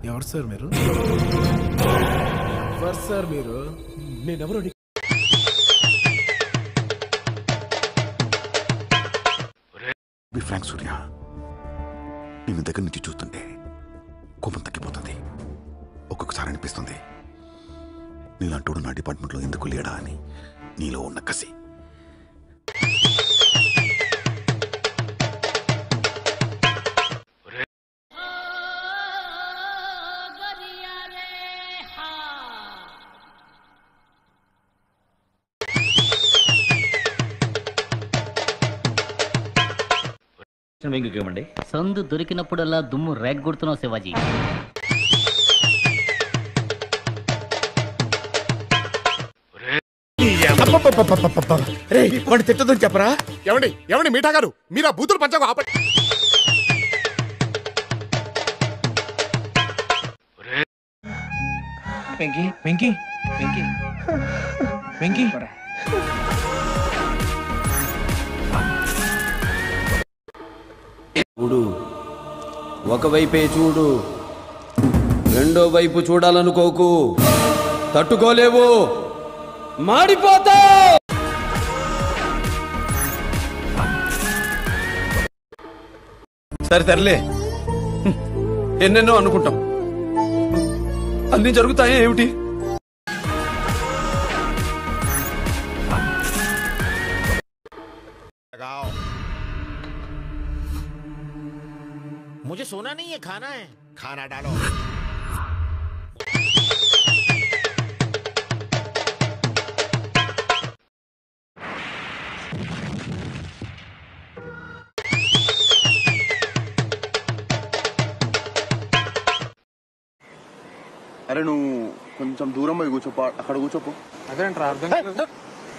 ఎవరు సార్ మీరు ఎవరు సార్ మీరు నేనెవరో నీకు బి ఫ్రాంక్ సూర్య నేను దగ్గర నుంచి చూస్తుంటే కోపం తగ్గిపోతుంది ఒక్కొక్కసారి అనిపిస్తుంది నీలాంటోడు నా డిపార్ట్మెంట్లో ఎందుకు లేడా అని నీలో ఉన్న కసి ఇవ్వండి సందు దొరికినప్పుడల్లా దుమ్ము రేగ్గొడుతున్నావు శివాజీ రే వాడిని తిట్టదని చెప్పరా ఎవండి ఎవండి మీఠా గారు మీరు ఆ బూతులు పంచకు ఆపండి వెంకీ వెంకీ వెంకీ వెంకీ చూడు ఒకవైపే చూడు రెండో వైపు చూడాలనుకోకు తట్టుకోలేవు మాడిపోతా సరే తెరలే హ్మ్. ఎన్నెన్నో అనుకుంటాం అన్ని జరుగుతాయా ఏమిటి मुझे सोना नहीं है खाना है खाना डालो అరే నువ్వు కొంచెం దూరం పోయి కూర్చోపో అక్కడ కూర్చోపో అదేంట్రా అర్థం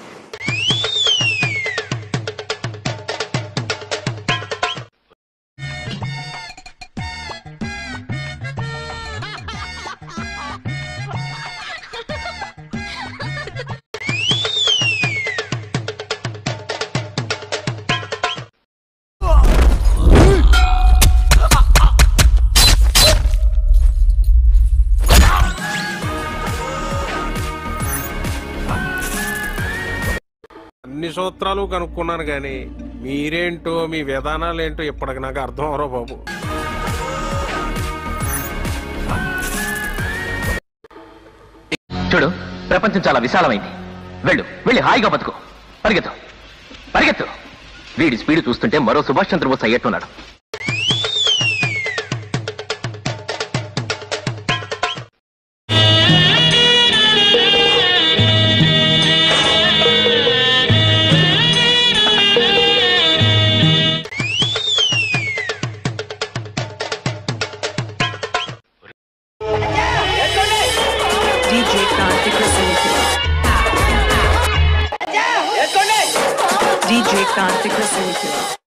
అన్ని సూత్రాలు కనుక్కున్నాను కానీ మీరేంటో మీ విధానాలు ఏంటో ఇప్పటికి నాకు అర్థం అవరో బాబు చూడు ప్రపంచం చాలా విశాలమైంది వెళ్ళు వెళ్ళి హాయిగా బతుకు పరిగెత్తు పరిగెత్తు వీడి స్పీడ్ చూస్తుంటే మరో Subhash Chandrabose అయ్యేట్టున్నాడు DJ Kartik Rasool. DJ Kartik Rasool.